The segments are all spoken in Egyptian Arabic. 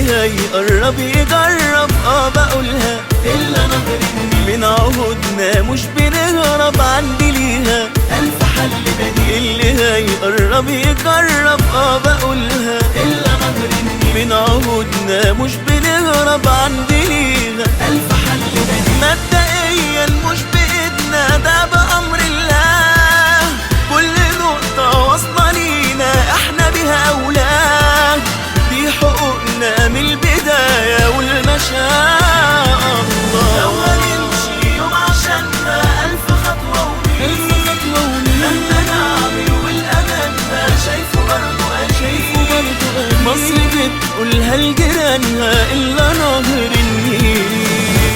هيقرب يجرب اه بقولها إلا نهر النيل من عهودنا مش بنهرب عندي ليها ألف حل بديل اللي هيقرب يجرب اه بقولها إلا نهر النيل من عهودنا مش بنهرب عندي ليها ألف حل بديل مبدئيا مش بإيدنا ده بأمر الله كل نقطة واصلة لينا احنا بها أولاد دي حقوقنا من البداية والمشاء الله لو هنمشي يوم عشانها ألف خطوة وميل مهما نعمل والأمان ما شايفه برضه قليل مصر بتقولها لجيرانها إلا نهر النيل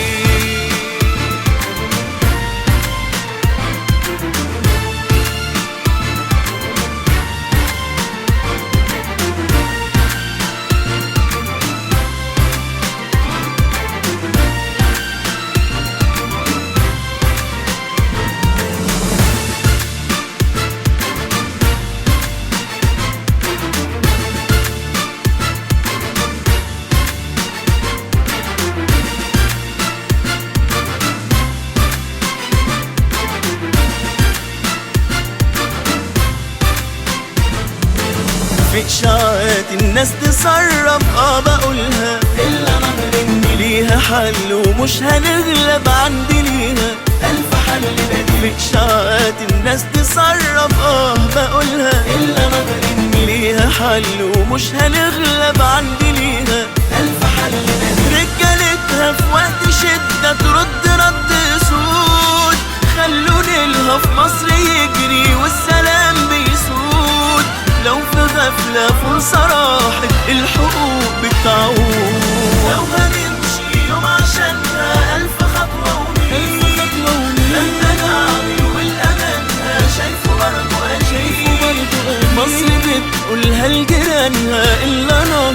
في إشاعات الناس تسرب اه بقولها إلا نهر النيل ليها حل ومش هنغلب عندي ليها ألف حل بديل في إشاعات الناس تسرب اه بقولها إلا نهر النيل ليها حل ومش هنغلب عندي ليها ألف حل بديل رجالتها في وقت شدة ترد رد سود خلوا نيلها في مصر يجري والسلام بيسود لو في غفلة فرصة راحت الحقوق بتعود لو هنمشي يوم عشانها ألف خطوة وميل مهما نعمل والأمان ما شايفه برضه قليل مصر بتقولها لجيرانها إلا نار